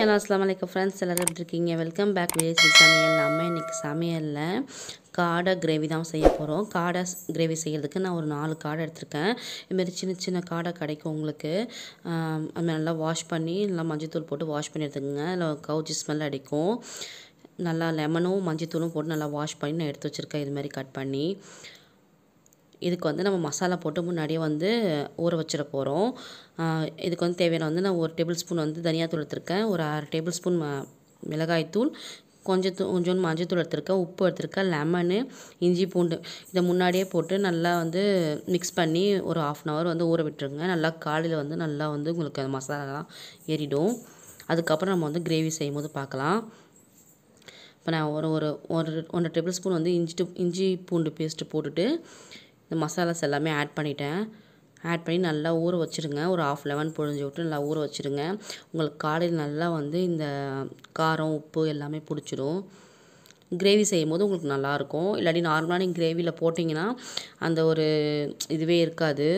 hello அஸ்லாம் வலைக்கம் friends எல்லோரும் எப்படி இருக்கீங்க வெல்கம் பேக் விஜய் சமையல் நம்ம இன்றைக்கி சமையலில் காடை கிரேவி தான் செய்ய போகிறோம் காடை கிரேவி செய்கிறதுக்கு நான் ஒரு நாலு காடை எடுத்திருக்கேன் இதுமாரி சின்ன சின்ன காடை கிடைக்கும் உங்களுக்கு ஆம், அது நல்லா வாஷ் பண்ணி நல்லா மஞ்சத்தூள் போட்டு வாஷ் பண்ணி எடுத்துக்கோங்க அதில் கவுச்சி ஸ்மெல் அடிக்கும் நல்லா லெமனும் மஞ்சத்தூளும் போட்டு நல்லா வாஷ் பண்ணி நான் எடுத்து வச்சுருக்கேன் இது மாதிரி கட் பண்ணி இதுக்கு வந்து நம்ம மசாலா போட்டு முன்னாடியே வந்து ஊற வச்சிட போகிறோம் இதுக்கு வந்து தேவையான வந்து நான் ஒரு டேபிள் ஸ்பூன் வந்து தனியாத்தூள் எடுத்திருக்கேன் ஒரு அரை டேபிள் ஸ்பூன் ம மிளகாய்த்தூள் கொஞ்சம் தூ கொஞ்சோண்டு மஞ்சத்தூள் எடுத்திருக்கேன் உப்பு எடுத்திருக்கேன் லெமனு இஞ்சி பூண்டு இதை முன்னாடியே போட்டு நல்லா வந்து மிக்ஸ் பண்ணி ஒரு ஆஃப் அன் ஹவர் வந்து ஊற விட்டுருங்க நல்லா காலையில் வந்து நல்லா வந்து உங்களுக்கு அந்த மசாலாலாம் ஏறிடும் அதுக்கப்புறம் நம்ம வந்து கிரேவி செய்யும் போது பார்க்கலாம் இப்போ நான் ஒரு ஒரு ஒரு ஒன்றரை டேபிள் ஸ்பூன் வந்து இஞ்சி டு- இஞ்சி பூண்டு பேஸ்ட்டு போட்டுட்டு இந்த மசாலாஸ் எல்லாமே ஆட் பண்ணிட்டேன் ஆட் பண்ணி நல்லா ஊற வச்சுருங்க ஒரு ஆஃப் லெமன் பொழிஞ்சு விட்டு நல்லா ஊற வச்சுருங்க உங்களுக்கு காலையில் நல்லா வந்து இந்த காரம் உப்பு எல்லாமே பிடிச்சிடும் கிரேவி செய்யும் போது உங்களுக்கு நல்லாயிருக்கும் இல்லாட்டி நார்மலாக நீங்கள் கிரேவியில் போட்டிங்கன்னா அந்த ஒரு இதுவே இருக்காது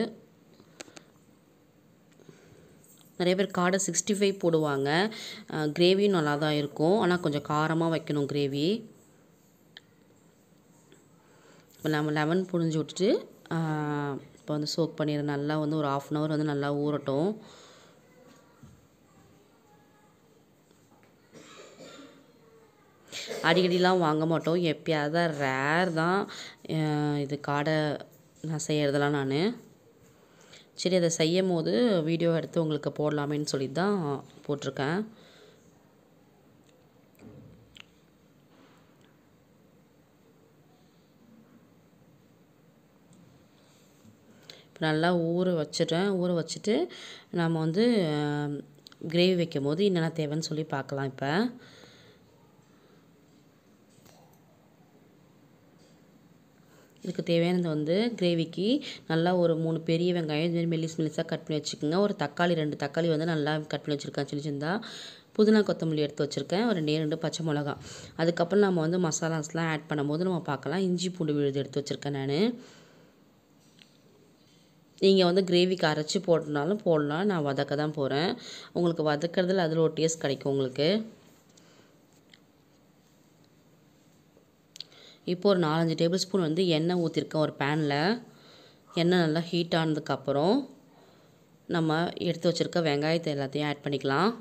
நிறைய பேர் காடை சிக்ஸ்டி ஃபைவ் போடுவாங்க கிரேவியும் நல்லா தான் இருக்கும் ஆனால் கொஞ்சம் காரமாக வைக்கணும் கிரேவி இப்போ நம்ம லெமன் புழிஞ்சு விட்டுட்டு இப்போ வந்து சோக் பண்ணிடுற நல்லா வந்து ஒரு ஆஃப் அன் ஹவர் வந்து நல்லா ஊறட்டும் அடிக்கடிலாம் வாங்க மாட்டோம் எப்பயாவது தான் ரேர் தான் அஹ் இது காடை நான் செய்கிறதெல்லாம் நான் சரி அதை செய்யும் போது வீடியோ எடுத்து உங்களுக்கு போடலாமேன்னு சொல்லி தான் போட்டிருக்கேன் இப்போ நல்லா ஊற வச்சிட்டேன் ஊற வச்சுட்டு நம்ம வந்து கிரேவி வைக்கும் போது என்னென்ன தேவைன்னு சொல்லி பார்க்கலாம் இப்போ இதுக்கு தேவையானது வந்து கிரேவிக்கு நல்லா ஒரு மூணு பெரிய வெங்காயம் இது மாதிரி மெல்லிஸ் மெல்லிஸாக கட் பண்ணி வச்சுக்கோங்க ஒரு தக்காளி ரெண்டு தக்காளி வந்து நல்லா கட் பண்ணி வச்சுருக்கேன் சின்ன சின்னதாக புதினா கொத்தமல்லி எடுத்து வச்சுருக்கேன் ஒரு ரெண்டே ரெண்டு பச்சை மிளகா அதுக்கப்புறம் நம்ம வந்து மசாலாஸ்லாம் ஆட் பண்ணும்போது நம்ம பார்க்கலாம் இஞ்சி பூண்டு விழுது எடுத்து வச்சுருக்கேன் நான் நீங்கள் வந்து கிரேவிக்கு அரைச்சி போட்டனாலும் போடலாம் நான் வதக்க தான் போகிறேன் உங்களுக்கு வதக்கிறதுல அதில் ஒரு டேஸ்ட் கிடைக்கும் உங்களுக்கு இப்போ ஒரு நாலஞ்சு டேபிள் ஸ்பூன் வந்து எண்ணெய் ஊற்றிருக்கேன் ஒரு பேனில் எண்ணெய் நல்லா ஹீட் ஆனதுக்கப்புறம் நம்ம எடுத்து வச்சுருக்க வெங்காயத்தை எல்லாத்தையும் ஆட் பண்ணிக்கலாம்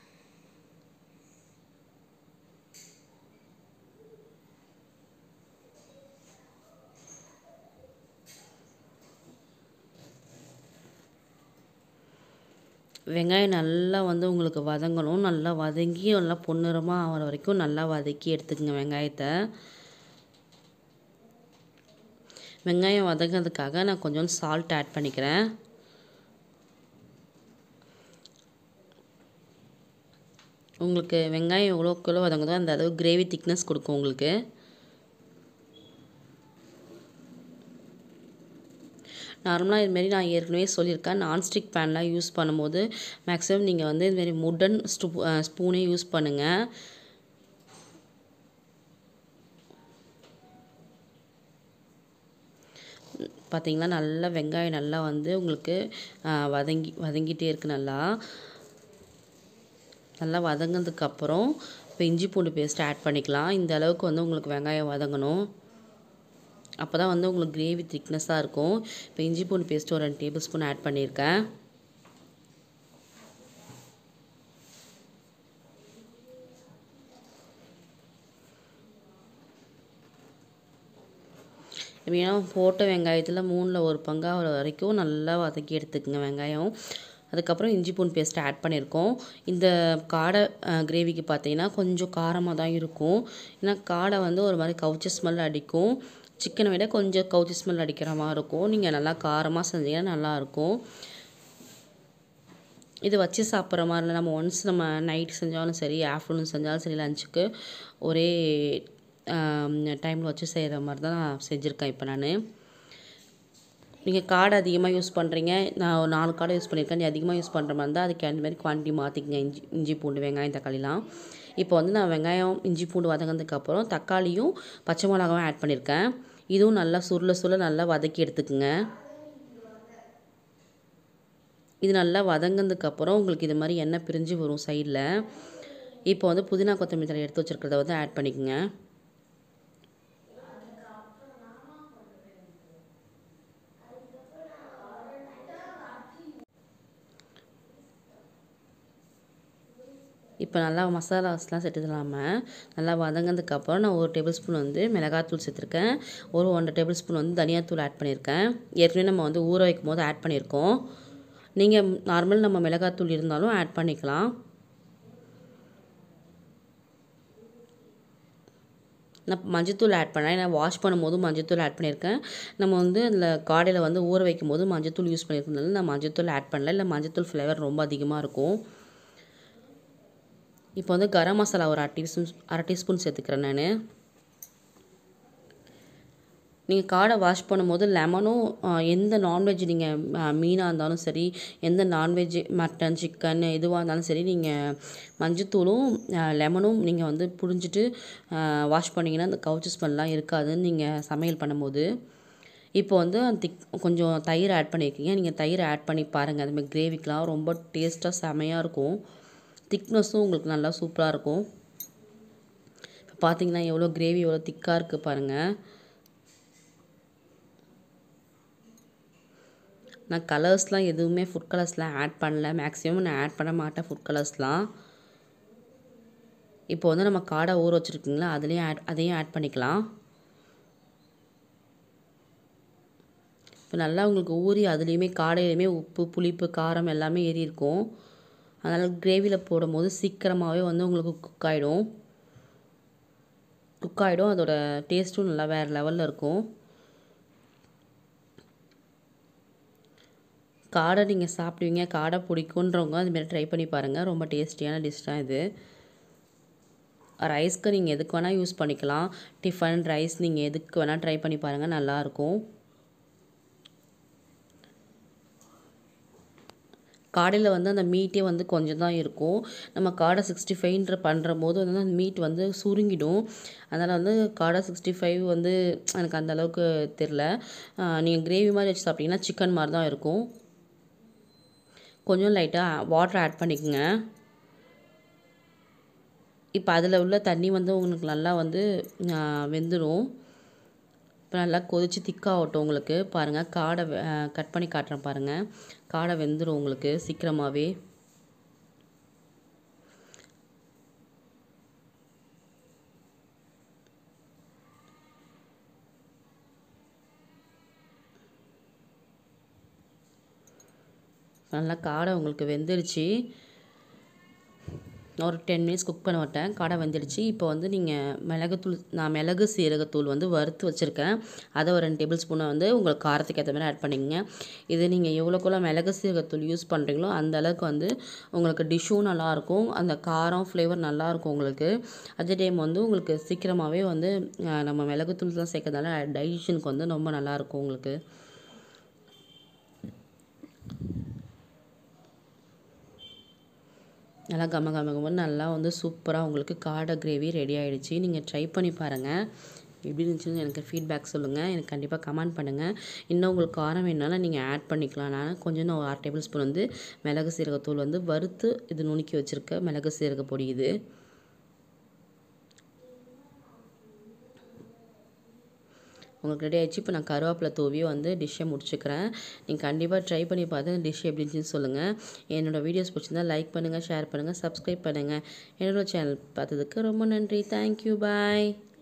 வெங்காயம் நல்லா வந்து உங்களுக்கு வதங்கணும் நல்லா வதங்கி நல்லா பொன்னிறமாக ஆகிற வரைக்கும் நல்லா வதக்கி எடுத்துக்கங்க வெங்காயத்தை வெங்காயம் வதங்கிறதுக்காக நான் கொஞ்சம் சால்ட் ஆட் பண்ணிக்கிறேன் உங்களுக்கு வெங்காயம் எவ்வளோக்கு எவ்வளோ வதங்குதோ அந்த அளவு கிரேவி திக்னஸ் கொடுக்கும் உங்களுக்கு நார்மலாக இதுமாரி நான் ஏற்கனவே சொல்லியிருக்கேன் நான்ஸ்டிக் பேன்லாம் யூஸ் பண்ணும்போது மேக்ஸிமம் நீங்கள் வந்து இதுமாரி முடன் ஸ்டூ ஸ்பூனே யூஸ் பண்ணுங்கள் பார்த்தீங்களா நல்லா வெங்காயம் நல்லா வந்து உங்களுக்கு ஆ, வதங்கி வதங்கிட்டே இருக்கு நல்லா நல்லா வதங்கினதுக்கப்புறம் இப்போ இஞ்சி பூண்டு பேஸ்ட் ஆட் பண்ணிக்கலாம் இந்த அளவுக்கு வந்து உங்களுக்கு வெங்காயம் வதங்கணும் அப்போ தான் வந்து உங்களுக்கு கிரேவி திக்னஸாக இருக்கும் இப்போ இஞ்சி பூண்டு பேஸ்ட் ஒரு ரெண்டு டேபிள் ஸ்பூன் ஆட் பண்ணியிருக்கேன் எப்படின்னா போட்ட வெங்காயத்தில் மூணில் ஒரு பங்காகிற வரைக்கும் நல்லா வதக்கி எடுத்துக்கங்க வெங்காயம் அதுக்கப்புறம் இஞ்சி பூண்டு பேஸ்ட் ஆட் பண்ணியிருக்கோம் இந்த காடை கிரேவிக்கு பார்த்தீங்கன்னா கொஞ்சம் காரமாக தான் இருக்கும் ஏன்னா காடை வந்து ஒரு மாதிரி கவுச்சி ஸ்மெல் அடிக்கும் சிக்கனை விட கொஞ்சம் கவுச்சி ஸ்மெல் அடிக்கிற மாதிரி இருக்கும் நீங்கள் நல்லா காரமாக செஞ்சீங்கன்னா நல்லாயிருக்கும் இது வச்சு சாப்பிட்ற மாதிரி இல்லை நம்ம ஒன்ஸ் நம்ம நைட் செஞ்சாலும் சரி ஆஃப்டர்நூன் செஞ்சாலும் சரி லஞ்சுக்கு ஒரே டைமில் வச்சு செய்கிற மாதிரி தான் நான் செஞ்சுருக்கேன் இப்போ நான் நீங்கள் காடை அதிகமாக யூஸ் பண்ணுறீங்க நான் ஒரு நாலு காடை யூஸ் பண்ணியிருக்கேன் நீ அதிகமாக யூஸ் பண்ணுற மாதிரி இருந்தால் அதுக்கு அந்த மாதிரி குவான்டிட்டி மாற்றிக்கங்க இஞ்சி இஞ்சி பூண்டு வெங்காயம் தக்காளிலாம் இப்போ வந்து நான் வெங்காயம் இஞ்சி பூண்டு வதங்கினதுக்கப்புறம் தக்காளியும் பச்சை மிளகாவும் ஆட் பண்ணியிருக்கேன் இதுவும் நல்லா சுருள சுருள நல்லா வதக்கி எடுத்துக்குங்க இது நல்லா வதங்கினதுக்கப்புறம் உங்களுக்கு இது மாதிரி எண்ணெய் பிரிஞ்சு வரும் சைடில் இப்போ வந்து புதினா கொத்தமல்லி தழை எடுத்து வச்சுருக்கிறத வந்து ஆட் பண்ணிக்கோங்க இப்போ நல்லா மசாலாஸ்லாம் சேர்த்துலாமல் நல்லா வதங்கினதுக்கப்புறம் நான் ஒரு டேபிள் ஸ்பூன் வந்து மிளகாத்தூள் சேர்த்துருக்கேன் ஒரு ஒன்றரை டேபிள் ஸ்பூன் வந்து தனியாத்தூள் ஆட் பண்ணியிருக்கேன் ஏற்கனவே நம்ம வந்து ஊற வைக்கும் போது ஆட் பண்ணியிருக்கோம் நீங்கள் நார்மல் நம்ம மிளகாத்தூள் இருந்தாலும் ஆட் பண்ணிக்கலாம் நான் மஞ்சத்தூள் ஆட் பண்ணேன் ஏன்னா வாஷ் பண்ணும்போது மஞ்சத்தூள் ஆட் பண்ணியிருக்கேன் நம்ம வந்து அதில் காடையில் வந்து ஊற வைக்கும் போது மஞ்சத்தூள் யூஸ் பண்ணியிருக்கனால நான் மஞ்சத்தூள் ஆட் பண்ணல இல்லை மஞ்சத்தூள் ஃப்ளேவர் ரொம்ப அதிகமாக இருக்கும் இப்போ வந்து கரம் மசாலா ஒரு அரை டீஸ்பூன் அரை டீஸ்பூன் சேர்த்துக்கிறேன் நான் நீங்கள் காடை வாஷ் பண்ணும்போது லெமனும் எந்த நான்வெஜ் நீங்கள் மீனாக இருந்தாலும் சரி எந்த நான்வெஜ் மட்டன் சிக்கன் எதுவாக இருந்தாலும் சரி நீங்கள் மஞ்சத்தூளும் லெமனும் நீங்கள் வந்து புழிஞ்சிட்டு வாஷ் பண்ணிங்கன்னா அந்த கவுச்சி ஸ்மெல்லாம் இருக்காதுன்னு நீங்கள் சமையல் பண்ணும்போது இப்போ வந்து திக் கொஞ்சம் தயிர் ஆட் பண்ணியிருக்கீங்க நீங்கள் தயிர் ஆட் பண்ணி பாருங்கள் அதுமாதிரி கிரேவிக்கெலாம் ரொம்ப டேஸ்ட்டாக செமையாக இருக்கும் திக்னஸும் உங்களுக்கு நல்லா சூப்பராக இருக்கும் இப்போ பார்த்தீங்கன்னா எவ்வளோ கிரேவி எவ்வளோ திக்காக இருக்குது பாருங்கள் நான் கலர்ஸ்லாம் எதுவுமே ஃபுட் கலர்ஸ்லாம் ஆட் பண்ணல மேக்ஸிமம் நான் ஆட் பண்ண மாட்டேன் ஃபுட் கலர்ஸ்லாம் இப்போ வந்து நம்ம காடை ஊற வச்சுருக்கீங்களா அதுலேயும் ஆட் அதையும் ஆட் பண்ணிக்கலாம் இப்போ நல்லா உங்களுக்கு ஊறி அதுலேயுமே காடையிலையுமே உப்பு புளிப்பு காரம் எல்லாமே ஏறி இருக்கும் அதனால் கிரேவியில் போடும்போது சீக்கிரமாகவே வந்து உங்களுக்கு குக் ஆகிடும் குக் ஆகிடும் அதோட டேஸ்ட்டும் நல்லா வேறு லெவலில் இருக்கும் காடை நீங்கள் சாப்பிடுவீங்க காடை பிடிக்குன்றவங்க அதுமாரி ட்ரை பண்ணி பாருங்கள் ரொம்ப டேஸ்டியான டிஷ் தான் இது ரைஸ்க்கு நீங்கள் எதுக்கு வேணால் யூஸ் பண்ணிக்கலாம் டிஃபன் ரைஸ் நீங்கள் எதுக்கு வேணால் ட்ரை பண்ணி பாருங்கள் நல்லாயிருக்கும் காடையில் வந்து அந்த மீட்டே வந்து கொஞ்சம் தான் இருக்கும் நம்ம காடை சிக்ஸ்டி ஃபைவ்ன்ற பண்ணுற போது வந்து அந்த மீட் வந்து சுருங்கிடும் அதனால் வந்து காடை சிக்ஸ்டி ஃபைவ் வந்து எனக்கு அந்த அளவுக்கு தெரில நீங்கள் கிரேவி மாதிரி வச்சு சாப்பிட்டீங்கன்னா சிக்கன் மாதிரி தான் இருக்கும் கொஞ்சம் லைட்டாக வாட்டர் ஆட் பண்ணிக்கோங்க இப்போ அதில் உள்ள தண்ணி வந்து உங்களுக்கு நல்லா வந்து வெந்துடும் இப்போ நல்லா கொதித்து திக்காகட்டும் உங்களுக்கு பாருங்கள் காடை கட் பண்ணி காட்டுறேன் பாருங்கள் காடை வெந்துடும் உங்களுக்கு சீக்கிரமாகவே நல்லா காடை உங்களுக்கு வெந்துருச்சு ஒரு டென் மினிட்ஸ் குக் பண்ண விட்டேன் காடை வெந்துடுச்சு இப்போ வந்து நீங்கள் மிளகுத்தூள் நான் மிளகு சீரகத்தூள் வந்து வறுத்து வச்சுருக்கேன் அதை ஒரு ரெண்டு டேபிள் ஸ்பூனை வந்து உங்களுக்கு காரத்துக்கு ஏற்ற மாதிரி ஆட் பண்ணிக்கங்க இது நீங்கள் எவ்வளோக்குள்ள மிளகு சீரகத்தூள் யூஸ் பண்ணுறீங்களோ அந்த அளவுக்கு வந்து உங்களுக்கு டிஷ்ஷும் நல்லாயிருக்கும் அந்த காரம் ஃப்ளேவர் நல்லாயிருக்கும் உங்களுக்கு அதே டைம் வந்து உங்களுக்கு சீக்கிரமாகவே வந்து நம்ம மிளகுத்தூள் தான் சேர்க்கறதால டைஜஷனுக்கு வந்து ரொம்ப நல்லாயிருக்கும் உங்களுக்கு நல்லா கம கம கமன்னு நல்லா வந்து சூப்பராக உங்களுக்கு காடை கிரேவி ரெடி ஆகிடுச்சு நீங்கள் ட்ரை பண்ணி பாருங்கள் எப்படி இருந்துச்சுன்னு எனக்கு ஃபீட்பேக் சொல்லுங்கள் எனக்கு கண்டிப்பாக கமெண்ட் பண்ணுங்கள் இன்னும் உங்களுக்கு காரம் வேணுனாலும் நீங்கள் ஆட் பண்ணிக்கலாம் நான் கொஞ்சம் ஒரு ஆறு டேபிள் ஸ்பூன் வந்து மிளகு சீரகத்தூள் வந்து வறுத்து இது நுணுக்கி வச்சுருக்க மிளகு சீரக பொடி இது உங்களுக்கு ரெடி ஆகிடுச்சு இப்போ நான் கருவேப்பிலை தூவி வந்து டிஷ்ஷை முடிச்சுக்கிறேன் நீங்கள் கண்டிப்பாக ட்ரை பண்ணி பார்த்து டிஷ் எப்படி இருந்துச்சுன்னு சொல்லுங்கள் என்னோடய வீடியோஸ் பிடிச்சிருந்தா லைக் பண்ணுங்கள் ஷேர் பண்ணுங்கள் சப்ஸ்கிரைப் பண்ணுங்கள் என்னோடய சேனல் பார்த்ததுக்கு ரொம்ப நன்றி தேங்க்யூ பாய்